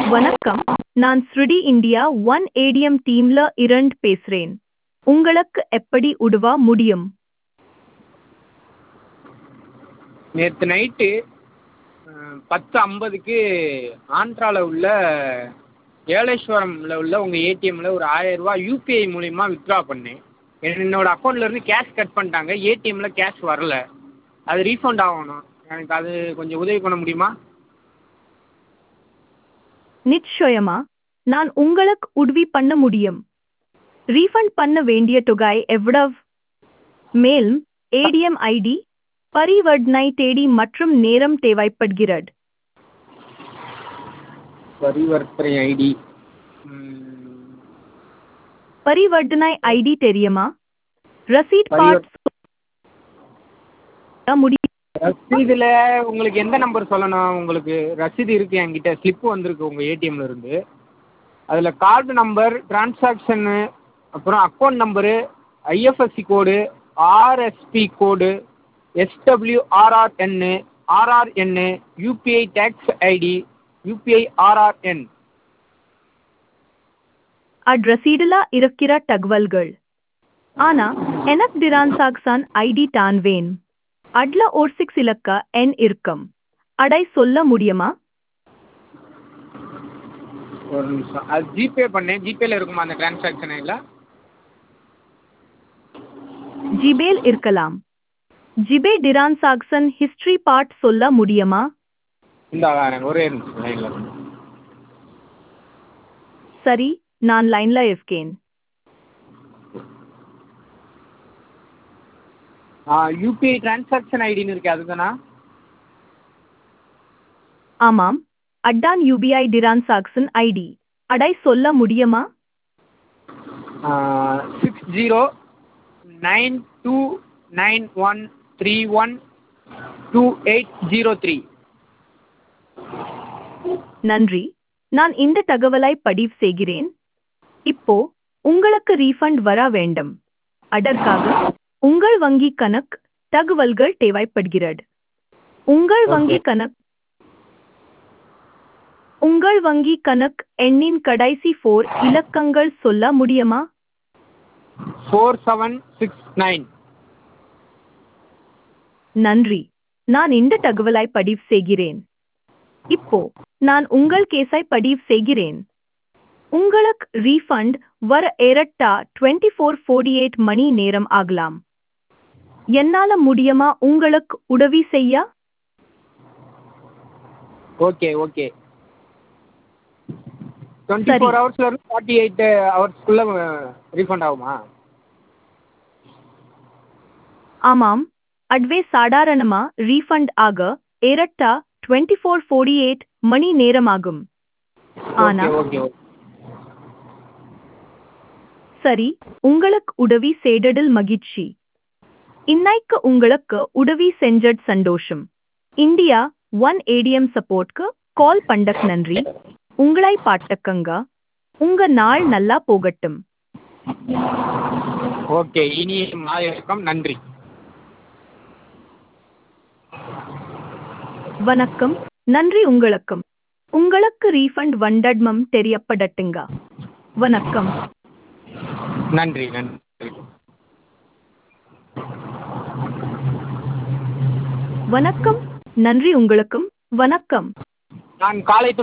வணக்கம் நான் ஸ்ருடி இந்தியா ஒன் ஏடிஎம் டீம்ல இரண்டு பேசுறேன் உங்களுக்கு எப்படி உதவ முடியும் நேற்று நைட்டு பத்து ஐம்பதுக்கு ஆந்திராவில் உள்ள ஏலேஸ்வரமில் உள்ள உங்கள் ஏடிஎம்மில் ஒரு ஆயரூவா யூபிஐ மூலிமா வித்ட்ரா பண்ணேன் என்னோடய அக்கௌண்ட்லேருந்து கேஷ் கட் பண்ணிட்டாங்க ஏடிஎம்மில் கேஷ் வரல அது ரீஃபண்ட் ஆகணும் எனக்கு அது கொஞ்சம் உதவி பண்ண முடியுமா நிச்சயமா நான் உங்களுக்கு உதவி பண்ண முடியும் ரீஃபண்ட் பண்ண வேண்டிய தொகை எவ்வளவு மேலும் ஏடிஎம் ஐடி பரிவர்த்தனை தேதி மற்றும் நேரம் தேவைப்படுகிறது பரிவர்த்தனை ஐடி பரிவர்த்தனை ஐடி தெரியுமா ரசீட் பார்ட் முடியும் ரசீதில் உங்களுக்கு எந்த நம்பர் சொல்லணும் உங்களுக்கு ரசீது இருக்குது என்கிட்ட ஸ்லிப்பு வந்திருக்கு உங்கள் ஏடிஎம்மில் இருந்து அதில் கார்டு நம்பர் டிரான்சாக்ஷனு அப்புறம் account number I F S C code R S P code எஸ்டபிள்யூஆர்ஆர்என்னு ஆர்ஆர்என்னு யூபிஐ டேக்ஸ் ஐடி யூபிஐ ஆர்ஆர்என் அட் ரசீடுல இருக்கிற தகவல்கள் ஆனா எனக்கு டிரான்சாக்சன் ஐடி தான் வேன் அட்ல ஒரு சிக்ஸ் இலக்க எண் இருக்கும் அடை சொல்ல முடியுமா ஒரு நிமிஷம் அது ஜிபே பண்ணேன் ஜிபேல இருக்குமா அந்த டிரான்சாக்ஷன் இல்லை ஜிபேல் இருக்கலாம் ஜிபே டிரான்சாக்சன் ஹிஸ்டரி பார்ட் சொல்ல முடியுமா இந்த ஒரே நிமிஷம் லைனில் சரி நான் லைன்ல இருக்கேன் யூபிஐ டிரான்சாக்ஷன் ஐடின்னு இருக்கு அதுதானா ஆமாம் அட்டான் யூபிஐ டிரான்சாக்சன் ஐடி அடை சொல்ல முடியுமா six zero nine two nine one three one two eight zero three நன்றி நான் இந்த தகவலை பதிவு செய்கிறேன் இப்போ உங்களுக்கு ரீஃபண்ட் வர வேண்டும் அதற்காக உங்கள் வங்கி கணக்கு தகவல்கள் தேவைப்படுகிறது உங்கள் வங்கி கணக்கு உங்கள் வங்கி கணக்கு எண்ணின் கடைசி ஃபோர் இலக்கங்கள் சொல்ல முடியுமா ஃபோர் செவன் சிக்ஸ் நைன் நன்றி நான் இந்த தகவலை பதிவு செய்கிறேன் இப்போ நான் உங்கள் கேஸை பதிவு செய்கிறேன் உங்களுக்கு ரீஃபண்ட் வர ஏறட்டா டுவெண்ட்டி ஃபோர் ஃபோர்டி எயிட் மணி நேரம் ஆகலாம் என்னால முடியுமா உங்களுக்கு உதவி செய்ய ஓகே ஓகே டுவெண்ட்டி சரி. ஃபோர் ஹவர்ஸ்லேருந்து ஃபார்ட்டி எயிட் ஹவர்ஸ்க்குள்ளே ரீஃபண்ட் ஆகுமா ஆமாம் அட்வே சாதாரணமா ரீஃபண்ட் ஆக ஏறட்டா டுவெண்ட்டி ஃபோர் ஃபோர்டி எயிட் மணி நேரமாகும் ஆனா ஓகே ஓகே சரி உங்களுக்கு உதவி செய்ததில் மகிழ்ச்சி இன்னைக்கு உங்களுக்கு உதவி செஞ்சது சந்தோஷம் இந்தியா ஒன் ஏடிஎம் சப்போர்ட்க்கு கால் பண்ணக் நன்றி உங்களை பாட்டக்கங்க உங்க நாள் நல்லா போகட்டும் ஓகே இனிய மாதம் நன்றி வணக்கம் நன்றி உங்களுக்கும் உங்களுக்கு ரீஃபண்ட் வண்டட்மம் தெரியப்படட்டுங்க வணக்கம் நன்றி நன்றி வணக்கம் நன்றி உங்களுக்கும் வணக்கம் நான் காலை